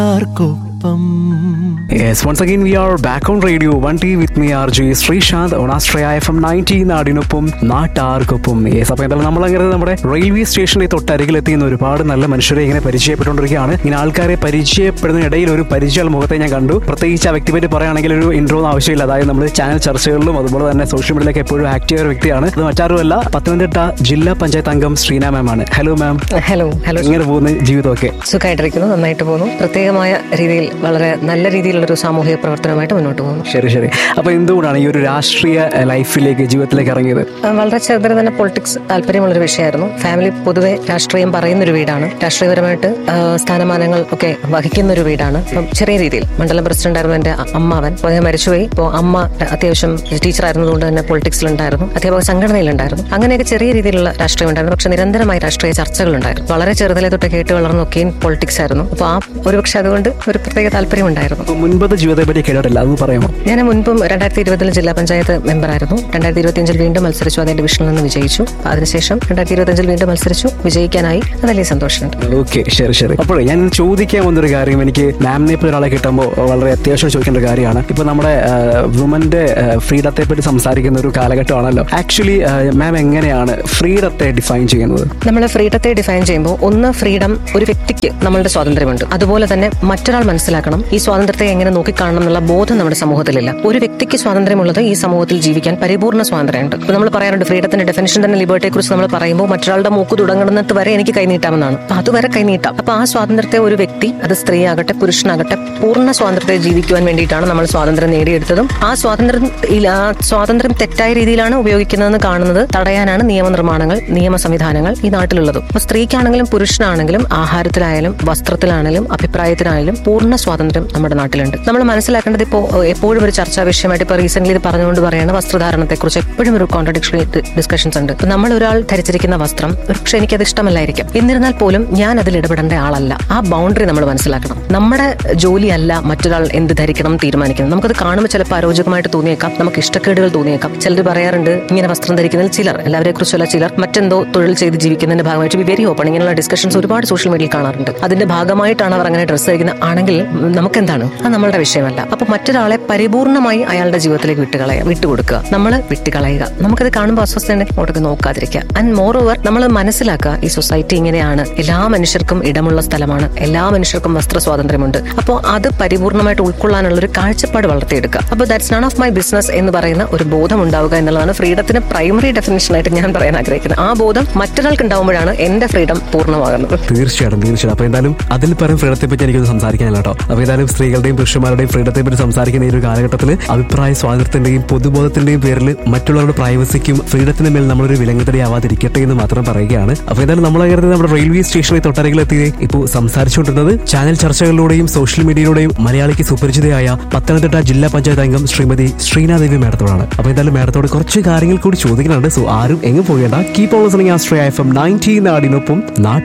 ആർക്കൊപ്പം Yes, once again we are back on radio 1T with me RJ Sreesanth on Astraya FM 90 നാടിനൊപ്പം നാട്ടാർക്കൊപ്പം yes അപ്പോൾ എന്തായാലും നമ്മളങ്ങനെ നമ്മുടെ റെയിൽവേ സ്റ്റേഷനിൽ തൊട്ടരികിലെത്തിയുന്ന ഒരുപാട് നല്ല മനുഷ്യരെ ഇങ്ങനെ പരിചയപ്പെട്ടുകൊണ്ടിരിക്കുകയാണ് ഇങ്ങനെ ആൾക്കാരെ പരിചയപ്പെടുന്ന ഇടയിൽ ഒരു പരിചയ മുഖത്തെ ഞാൻ കണ്ടു പ്രത്യേകിച്ച് ആ വ്യക്തിപറ്റി പറയുകയാണെങ്കിൽ ഒരു ഇൻട്രോ ആവശ്യമില്ല അതായത് നമ്മൾ ചാനൽ ചർച്ചകളിലും അതുപോലെ തന്നെ സോഷ്യൽ മീഡിയയിലൊക്കെ എപ്പോഴും ആക്റ്റീവ് ആയ ഒരു വ്യക്തിയാണ് അത് മറ്റാരുമല്ല പത്തനംതിട്ട ജില്ലാ പഞ്ചായത്ത് അംഗം ശ്രീന മാം ആണ് ഹലോ മാം ഹലോ ഹലോ ഇങ്ങനെ പോകുന്ന ജീവിതമൊക്കെ സുഖമായിട്ടിരിക്കുന്നു നന്നായിട്ട് പോകുന്നു പ്രത്യേകമായ രീതിയിൽ വളരെ നല്ല രീതിയിലുള്ളൊരു സാമൂഹിക പ്രവർത്തനമായിട്ട് മുന്നോട്ട് പോകുന്നു ശരി ശരി അപ്പൊ എന്തുകൊണ്ടാണ് ഈ ഒരു രാഷ്ട്രീയ എഹ്, ലൈഫിലേക്ക് ജീവിതത്തിലേക്ക് ഇറങ്ങിയത് ആ, വളരെ ചെറുതിൽ തന്നെ പൊളിറ്റിക്സ് താല്പര്യമുള്ളൊരു വിഷയമായിരുന്നു ഫാമിലി പൊതുവെ രാഷ്ട്രീയം പറയുന്ന ഒരു വീടാണ് രാഷ്ട്രീയപരമായിട്ട് ആ, സ്ഥാനമാനങ്ങൾ ഒക്കെ വഹിക്കുന്ന ഒരു വീടാണ് അപ്പം ചെറിയ രീതിയിൽ മണ്ഡലം പ്രസിഡന്റ് ആയിരുന്നു എന്റെ അ- അമ്മാവൻ അപ്പോൾ ഞാൻ മരിച്ചുപോയി ഇപ്പോൾ അമ്മ അത്യാവശ്യം ടീച്ചർ ആയിരുന്നതുകൊണ്ട് തന്നെ പൊളിറ്റിക്സിലുണ്ടായിരുന്നു അധ്യാപക സംഘടനയിലുണ്ടായിരുന്നു അങ്ങനെയൊക്കെ ചെറിയ രീതിയിലുള്ള രാഷ്ട്രീയം ഉണ്ടായിരുന്നു പക്ഷെ നിരന്തരമായി രാഷ്ട്രീയ ചർച്ചകളുണ്ടായിരുന്നു വളരെ ചെറുതിലെ തൊട്ട് കേട്ട് വളർന്നൊക്കെയും പൊളിറ്റിക്സ് ആയിരുന്നു അപ്പോൾ ആ ഒരുപക്ഷെ അതുകൊണ്ട് ഒരു പ്രത്യേക താല്പര്യമുണ്ടായിരുന്നു അപ്പൊ മുൻപത്തെ ജീവിതത്തെ പറ്റി കേട്ടിട്ടില്ല അതൊന്ന് പറയാമോ ഞാൻ മുൻപും രണ്ടായിരത്തി ഇരുപതിൽ ജില്ലാ പഞ്ചായത്ത് മെമ്പറായിരുന്നു രണ്ടായിരത്തി ഇരുപത്തിയഞ്ചിൽ വീണ്ടും മത്സരിച്ചു അതേ ഡിവിഷനിൽ നിന്ന് വിജയിച്ചു അതിനുശേഷം രണ്ടായിരത്തി ഇരുപത്തിയഞ്ചിൽ വീണ്ടും മത്സരിച്ചു വിജയിക്കാനായി അത് വലിയ സന്തോഷമുണ്ട് ഓക്കെ ശരി ശരി അപ്പോൾ ഞാൻ ചോദിക്കാൻ വന്നൊരു കാര്യം എനിക്ക് മാമിനെ ഇപ്പോൾ ഒരാളെ കിട്ടുമ്പോൾ വളരെ അത്യാവശ്യം ചോദിക്കേണ്ട ഒരു കാര്യമാണ് ഇപ്പൊ നമ്മുടെ വുമന്റെ ഫ്രീഡത്തെ പറ്റി സംസാരിക്കുന്ന ഒരു കാലഘട്ടമാണല്ലോ ആക്ച്വലി മാം എങ്ങനെയാണ് ഫ്രീഡത്തെ ഡിഫൈൻ ചെയ്യുന്നത് നമ്മൾ ഫ്രീഡത്തെ ഡിഫൈൻ ചെയ്യുമ്പോൾ ഒന്ന് ഫ്രീഡം ഒരു വ്യക്തിക്ക് നമ്മളുടെ സ്വാതന്ത്ര്യമുണ്ട് അതുപോലെ തന്നെ മറ്റൊരാൾ മനസ്സിലാക്കണം ഈ സ്വാതന്ത്ര്യത്തെ എങ്ങനെ നോക്കിക്കാണണം എന്നുള്ള ബോധം നമ്മുടെ സമൂഹത്തിലില്ല ഒരു വ്യക്തിക്ക് സ്വാതന്ത്ര്യമുള്ളത് ഈ സമൂഹത്തിൽ ജീവിക്കാൻ പരിപൂർണ്ണ സ്വാതന്ത്ര്യമുണ്ട് ഇപ്പൊ നമ്മൾ പറയാറുണ്ട് ഫ്രീഡത്തിന്റെ ഡെഫിനിഷൻ തന്നെ ലിബർട്ടിയെ കുറിച്ച് നമ്മൾ പറയുമ്പോൾ മറ്റൊരാളുടെ മൂക്ക് തുടങ്ങുന്നിട്ട് വരെ എനിക്ക് കൈനീട്ടാമെന്നാണ് അപ്പൊ അതുവരെ കൈനീട്ടാം അപ്പൊ ആ സ്വാതന്ത്ര്യത്തെ ഒരു വ്യക്തി അത് സ്ത്രീയാകട്ടെ പുരുഷനാകട്ടെ പൂർണ്ണ സ്വാതന്ത്ര്യത്തെ ജീവിക്കുവാൻ വേണ്ടിയിട്ടാണ് നമ്മൾ സ്വാതന്ത്ര്യം നേടിയെടുത്തതും ആ സ്വാതന്ത്ര്യം ഇല്ല- ആ സ്വാതന്ത്ര്യം തെറ്റായ രീതിയിലാണ് ഉപയോഗിക്കുന്നതെന്ന് കാണുന്നത് തടയാനാണ് നിയമനിർമ്മാണങ്ങൾ നിയമ സംവിധാനങ്ങൾ ഈ നാട്ടിലുള്ളതും അപ്പൊ സ്ത്രീക്കാണെങ്കിലും പുരുഷനാണെങ്കിലും ആഹാരത്തിലായാലും വസ്ത്രത്തിലാണെങ്കിലും അഭിപ്രായത്തിലായാലും പൂർണ്ണ സ്വാതന്ത്ര്യം നമ്മുടെ നാട്ടിലുണ്ട് നമ്മൾ മനസ്സിലാക്കേണ്ടത് ഇപ്പോൾ എപ്പോഴും ഒരു ചർച്ചാ വിഷയമായിട്ട് ഇപ്പോൾ റീസെന്റ് ഇത് പറഞ്ഞുകൊണ്ട് പറയുന്ന വസ്ത്രധാരണത്തെ കുറിച്ച് എപ്പോഴും ഒരു കോൺട്രഡിക്ഷണറി ഡിസ്കഷൻസ് ഉണ്ട് ഇപ്പൊ നമ്മൾ ഒരാൾ ധരിച്ചിരിക്കുന്ന വസ്ത്രം പക്ഷെ എനിക്കത് ഇഷ്ടമല്ലായിരിക്കും എന്നിരുന്നാൽ പോലും ഞാൻ അതിൽ ഇടപെടേണ്ട ആളല്ല ആ ബൗണ്ടറി നമ്മൾ മനസ്സിലാക്കണം നമ്മുടെ ജോലിയല്ല മറ്റൊരാൾ എന്ത് ധരിക്കണം എന്ന് തീരുമാനിക്കുന്നത് നമുക്കത് കാണുമ്പോൾ ചിലപ്പോൾ അരോചകമായിട്ട് തോന്നിയേക്കാം നമുക്ക് ഇഷ്ടക്കേടുകൾ തോന്നിയേക്കാം ചിലർ പറയാറുണ്ട് ഇങ്ങനെ വസ്ത്രം ധരിക്കുന്നതിൽ ചിലർ എല്ലാവരെ കുറിച്ചല്ല ചിലർ മറ്റെന്തോ തൊഴിൽ ചെയ്ത് ജീവിക്കുന്നതിന്റെ ഭാഗമായിട്ട് ബി വെരി ഓപ്പൺ ഇങ്ങനെയുള്ള ഡിസ്കഷൻസ് ഒരുപാട് സോഷ്യൽ മീഡിയയിൽ കാണാറുണ്ട് അതിന്റെ ഭാഗമായിട്ടാണ് അവർ അങ്ങനെ ഡ്രസ്സ് ധരിക്കുന്നത് ആണെങ്കിൽ നമുക്ക് എന്താണ് അത് നമ്മളുടെ വിഷയമല്ല അപ്പൊ മറ്റൊരാളെ പരിപൂർണമായി അയാളുടെ ജീവിതത്തിലേക്ക് വിട്ടുകളയുക വിട്ടുകൊടുക്കുക നമ്മൾ വിട്ടുകളയുക നമുക്കത് കാണുമ്പോൾ അസ്വസ്ഥതയുണ്ടെങ്കിൽ അങ്ങോട്ടൊക്കെ നോക്കാതിരിക്കുക ആൻഡ് മോർ ഓവർ നമ്മൾ മനസ്സിലാക്കുക ഈ സൊസൈറ്റി ഇങ്ങനെയാണ് എല്ലാ മനുഷ്യർക്കും ഇടമുള്ള സ്ഥലമാണ് എല്ലാ മനുഷ്യർക്കും വസ്ത്ര സ്വാതന്ത്ര്യമുണ്ട് അപ്പോൾ അത് പരിപൂർണമായിട്ട് ഉൾക്കൊള്ളാനുള്ള ഒരു കാഴ്ചപ്പാട് വളർത്തിയെടുക്കുക അപ്പോൾ that's none of my business എന്ന് പറയുന്ന ഒരു ബോധം ഉണ്ടാവുക എന്നുള്ളതാണ് ഫ്രീഡത്തിന് പ്രൈമറി ഡെഫിനേഷൻ ആയിട്ട് ഞാൻ പറയാൻ ആഗ്രഹിക്കുന്നത് ആ ബോധം മറ്റൊരാൾക്ക് ഉണ്ടാവുമ്പോഴാണ് എന്റെ ഫ്രീഡം പൂർണ്ണമാകുന്നത് തീർച്ചയായിട്ടും തീർച്ചയായിട്ടും അപ്പൊ എന്തായാലും അതിൽ പറയും ഫ്രീഡത്തെ പറ്റി എനിക്കൊന്ന് സംസാരിക്കാനില്ല കേട്ടോ അപ്പൊ എന്തായാലും സ്ത്രീകളുടെയും പുരുഷന്മാരുടെയും ഫ്രീഡത്തെ പറ്റി സംസാരിക്കുന്ന ഈ ഒരു കാലഘട്ടത്തിൽ അഭിപ്രായ സ്വാതന്ത്ര്യത്തിന്റെയും പൊതുബോധത്തിന്റെയും പേരിൽ മറ്റുള്ളവരുടെ പ്രൈവസിക്കും ഫ്രീഡത്തിന് മേൽ നമ്മളൊരു വിലങ്ങുതടി ആവാതിരിക്കട്ടെ എന്ന് മാത്രം പറയുകയാണ് അപ്പൊ എന്തായാലും നമ്മൾ കരുതി നമ്മുടെ റെയിൽവേ സ്റ്റേഷനിൽ തൊട്ടരികിലെത്തി ഇപ്പോൾ സംസാരിച്ചുകൊണ്ടിരുന്നത് ചാനൽ ചർച്ചകളിലൂടെയും സോഷ്യൽ മീഡിയയിലൂടെയും മലയാളിക്ക് സുപരിചിതയായ പത്തനംതിട്ട ജില്ലാ പഞ്ചായത്ത് അംഗം ശ്രീമതി ശ്രീനാദേവി മാഡത്തോടാണ് അപ്പൊ എന്തായാലും മാഡത്തോട് കുറച്ച് കാര്യങ്ങൾ കൂടി ചോദിക്കുന്നുണ്ട് സോ ആരും എങ്ങും പോകേണ്ട കീപ് ഓൺ ലിസണിംഗ് ആസ്ട്രയ എഫ് എം നയൻറ്റീൻ നാടിനൊപ്പം നാട്ടിൽ